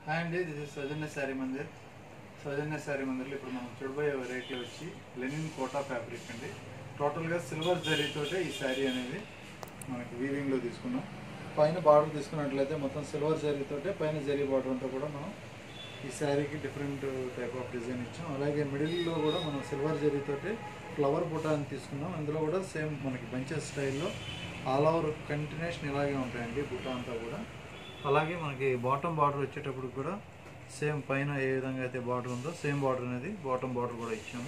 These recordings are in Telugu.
హాయ్ అండి దిస్ ఇస్ సౌజన్య శారీ మందిర్ సౌజన్య శారీ మందిర్లో ఇప్పుడు మనం చూడబోయే వెరైటీ వచ్చి లెనిన్ కోటా ఫ్యాబ్రిక్ అండి టోటల్గా సిల్వర్ జరీతోటే ఈ శారీ అనేది మనకి వీవింగ్లో తీసుకున్నాం పైన బార్డర్ తీసుకున్నట్లయితే మొత్తం సిల్వర్ జరీతోటే పైన జరీ బార్డర్ అంతా కూడా మనం ఈ శారీకి డిఫరెంట్ టైప్ ఆఫ్ డిజైన్ ఇచ్చాం అలాగే మిడిల్లో కూడా మనం సిల్వర్ జరీతోటే ఫ్లవర్ బుటాని తీసుకున్నాం అందులో కూడా సేమ్ మనకి బంచెస్ స్టైల్లో ఆల్ ఓవర్ కంటిన్యూషన్ ఇలాగే ఉంటాయండి బుటా అంతా కూడా అలాగే మనకి బాటమ్ బార్డర్ వచ్చేటప్పుడు కూడా సేమ్ పైన ఏ విధంగా అయితే బార్డర్ ఉందో సేమ్ బార్డర్ అనేది బాటమ్ బార్డర్ కూడా ఇచ్చాము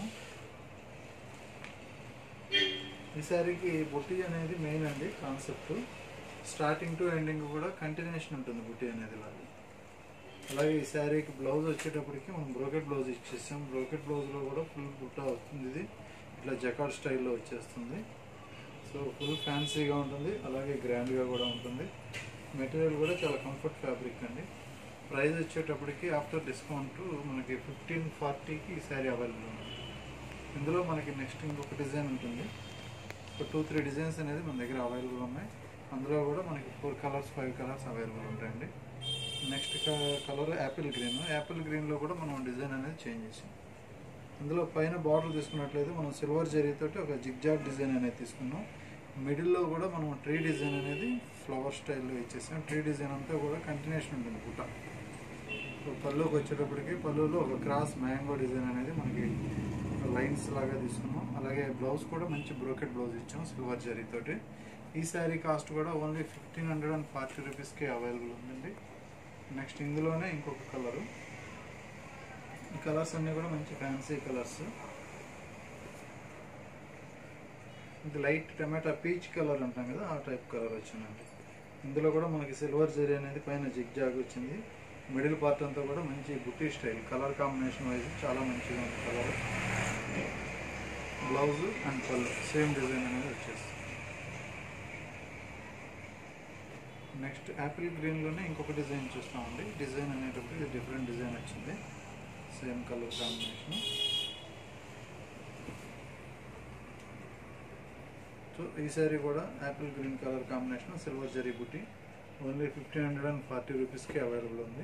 ఈ శారీకి బుట్టి అనేది మెయిన్ అండి కాన్సెప్ట్ స్టార్టింగ్ టు ఎండింగ్ కూడా కంటిన్యూషన్ ఉంటుంది బుట్టి అనేది ఇలాగే అలాగే ఈ శారీకి బ్లౌజ్ వచ్చేటప్పటికి మనం బ్రోకెట్ బ్లౌజ్ ఇచ్చేసాం బ్రోకెట్ బ్లౌజ్లో కూడా ఫుల్ బుట్ట వస్తుంది ఇది ఇట్లా జకాడ్ స్టైల్లో వచ్చేస్తుంది సో ఫుల్ ఫ్యాన్సీగా ఉంటుంది అలాగే గ్రాండ్గా కూడా ఉంటుంది మెటీరియల్ కూడా చాలా కంఫర్ట్ ఫ్యాబ్రిక్ అండి ప్రైస్ వచ్చేటప్పటికి ఆఫ్టర్ డిస్కౌంట్ మనకి ఫిఫ్టీన్ ఫార్టీకి ఈ శారీ అవైలబుల్ ఉంది ఇందులో మనకి నెక్స్ట్ ఇంకొక డిజైన్ ఉంటుంది ఒక టూ త్రీ డిజైన్స్ అనేది మన దగ్గర అవైలబుల్ ఉన్నాయి అందులో కూడా మనకి four colours five colours available ఉంటాయండి next colour apple green apple గ్రీన్లో కూడా మనం డిజైన్ అనేది చేంజ్ చేసాం అందులో పైన బార్డర్ తీసుకున్నట్లయితే మనం సిల్వర్ జరీతోటి ఒక జిగ్జాగ్ డిజైన్ అనేది తీసుకున్నాం మిడిల్లో కూడా మనం ట్రీ డిజైన్ అనేది ఫ్లవర్ స్టైల్లో ఇచ్చేసాం ట్రీ డిజైన్ అంతా కూడా కంటిన్యూషన్ ఉంటుంది పుట్ట సో పళ్ళుకి వచ్చేటప్పటికి పళ్ళులో ఒక క్రాస్ మ్యాంగో డిజైన్ అనేది మనకి లైన్స్ లాగా తీసుకున్నాం అలాగే బ్లౌజ్ కూడా మంచి బ్రోకెట్ బ్లౌజ్ ఇచ్చాం సిల్వర్ జరీతోటి ఈ శారీ కాస్ట్ కూడా only fifteen hundred and forty రూపీస్కి అవైలబుల్ ఉందండి నెక్స్ట్ ఇందులోనే ఇంకొక కలరు ఈ కలర్స్ అన్నీ కూడా మంచి ఫ్యాన్సీ కలర్స్ ఇది లైట్ టమాటా పీచ్ కలర్ అంటాం కదా ఆ టైప్ కలర్ వచ్చిందండి ఇందులో కూడా మనకి సిల్వర్ జరీ అనేది పైన జిగ్ జాగ్ వచ్చింది మిడిల్ పార్ట్ అంతా కూడా మంచి బుట్టి స్టైల్ కలర్ కాంబినేషన్ వైజ్ చాలా మంచిగా ఉంది కలర్ బ్లౌజ్ అండ్ పళ్ళు సేమ్ డిజైన్ అనేది వచ్చేస్తుంది నెక్స్ట్ యాపిల్ గ్రీన్లోనే ఇంకొక డిజైన్ చూస్తామండి డిజైన్ అనేటప్పుడు ఇది డిఫరెంట్ డిజైన్ వచ్చింది సేమ్ కలర్ కాంబినేషన్ సో ఈ శారీ కూడా apple green colour combination silver zari బుట్టి only fifteen hundred and forty రూపీస్కి అవైలబుల్ ఉంది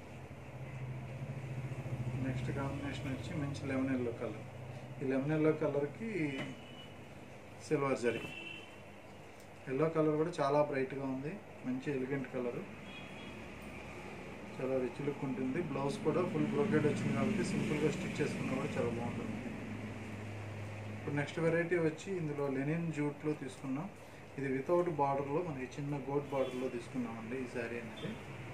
నెక్స్ట్ కాంబినేషన్ వచ్చి మంచి లెమన్ ఎల్లో కలర్ ఈ లెమన్ ఎల్లో కలర్కి సిల్వర్ జరీ ఎల్లో కలర్ కూడా చాలా బ్రైట్గా ఉంది మంచి ఎలిగెంట్ కలర్ చాలా రిచ్ లుక్ ఉంటుంది బ్లౌజ్ కూడా ఫుల్ బ్రోకెట్ వచ్చింది కాబట్టి సింపుల్గా స్టిచ్ చేసుకున్నా కూడా చాలా బాగుంటుంది ఇప్పుడు నెక్స్ట్ వెరైటీ వచ్చి ఇందులో లెనిన్ జూట్లో తీసుకున్నాం ఇది వితౌట్ బార్డర్లో మనకి చిన్న గోట్ బార్డర్లో తీసుకున్నామండి ఈ శారీ అనేది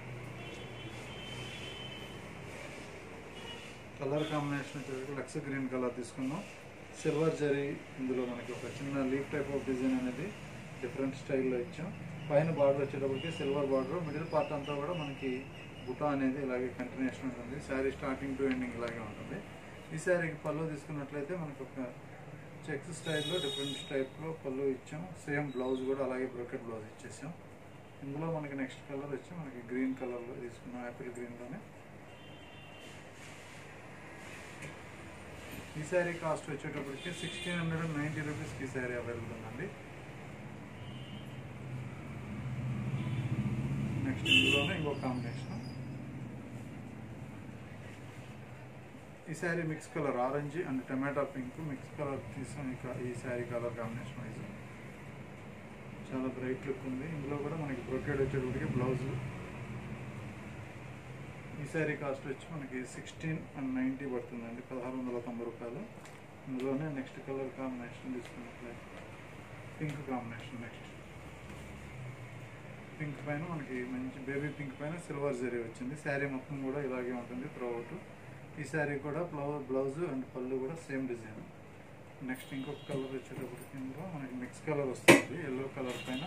కలర్ కాంబినేషన్ వచ్చేసరికి లక్స్ గ్రీన్ కలర్ తీసుకున్నాం సిల్వర్ జరీ ఇందులో మనకి ఒక చిన్న లీఫ్ టైప్ ఆఫ్ డిజైన్ అనేది డిఫరెంట్ స్టైల్లో ఇచ్చాం పైన బార్డర్ వచ్చేటప్పటికి సిల్వర్ బార్డర్ మిడిల్ పార్ట్ అంతా కూడా మనకి బుటా అనేది ఇలాగే కంటిన్యూషన్ ఉంటుంది శారీ స్టార్టింగ్ టు ఎండింగ్ ఇలాగే ఉంటుంది ఈ శారీకి పళ్ళు తీసుకున్నట్లయితే మనకి ఒక చెక్స్ స్టైల్లో డిఫరెంట్ టైప్లో పళ్ళు ఇచ్చాం సేమ్ బ్లౌజ్ కూడా అలాగే బ్రోకెట్ బ్లౌజ్ ఇచ్చేసాం ఇందులో మనకి నెక్స్ట్ కలర్ వచ్చి మనకి గ్రీన్ కలర్లో తీసుకున్నాం యాపిల్ గ్రీన్లోనే ఈ శారీ కాస్ట్ వచ్చేటప్పటికి సిక్స్టీన్ హండ్రెడ్ అండ్ నైంటీ రూపీస్కి ఈ శారీ అవైలబుల్ ఉందండి నెక్స్ట్ ఇందులోనే ఇంకో కాంబినేషన్ ఈ sari mix colour orange and tomato pink mix colour తీసాం ఇక ఈ శారీ కలర్ కాంబినేషన్ వైజ్ చాలా బ్రైట్ లుక్ ఉంది ఇందులో కూడా మనకి బ్రొకేడ్ వచ్చేటప్పటికి బ్లౌజ్ ఈ శారీ కాస్ట్ వచ్చి మనకి సిక్స్టీన్ అండ్ నైంటీ పడుతుందండి పదహారు వందల తొంభై రూపాయలు ఇందులోనే నెక్స్ట్ కలర్ కాంబినేషన్ తీసుకున్నట్లయితే పింక్ కాంబినేషన్ నెక్స్ట్ పింక్ పైన మనకి మంచి బేబీ పింక్ పైన సిల్వర్ జరీ వచ్చింది శారీ మొత్తం కూడా ఇలాగే ఉంటుంది త్రోఅవుట్ ఈ శారీ కూడా ఫ్లవర్ బ్లౌజ్ అండ్ పళ్ళు కూడా సేమ్ డిజైన్ నెక్స్ట్ ఇంకొక కలర్ వచ్చేటప్పటికి ఇందులో మనకి మిక్స్ కలర్ వస్తుంది ఎల్లో కలర్ పైన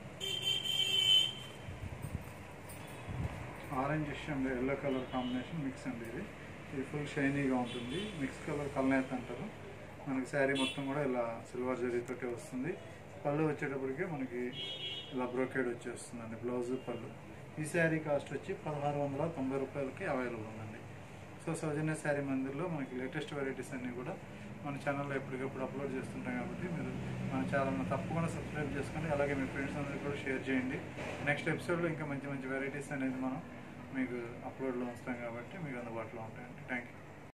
orange and yellow colour combination mix అండి ఇది ఇది ఫుల్ షైనీగా ఉంటుంది మిక్స్ కలర్ కల్నేత్ అంటారు మనకి శారీ మొత్తం కూడా ఇలా సిల్వర్ జరీతోటే వస్తుంది పళ్ళు వచ్చేటప్పటికే మనకి ఇలా బ్రోకేడ్ వచ్చేస్తుందండి బ్లౌజ్ పళ్ళు ఈ శారీ కాస్ట్ వచ్చి పదహారు వందల తొంభై రూపాయలకి అవైలబుల్ ఉందండి సో సౌజన్య శారీ మందిర్లో మనకి లేటెస్ట్ వెరైటీస్ అన్నీ కూడా మన ఛానల్లో ఎప్పటికప్పుడు అప్లోడ్ చేస్తుంటాం కాబట్టి మీరు మన ఛానల్ని తప్పకుండా సబ్స్క్రైబ్ చేసుకోండి అలాగే మీ ఫ్రెండ్స్ అందరికీ కూడా షేర్ చేయండి నెక్స్ట్ ఎపిసోడ్లో ఇంకా మంచి మంచి వెరైటీస్ అనేది మనం మీకు అప్లోడ్లో ఉంచుతాం కాబట్టి మీకు అందుబాటులో ఉంటాయండి థ్యాంక్ యూ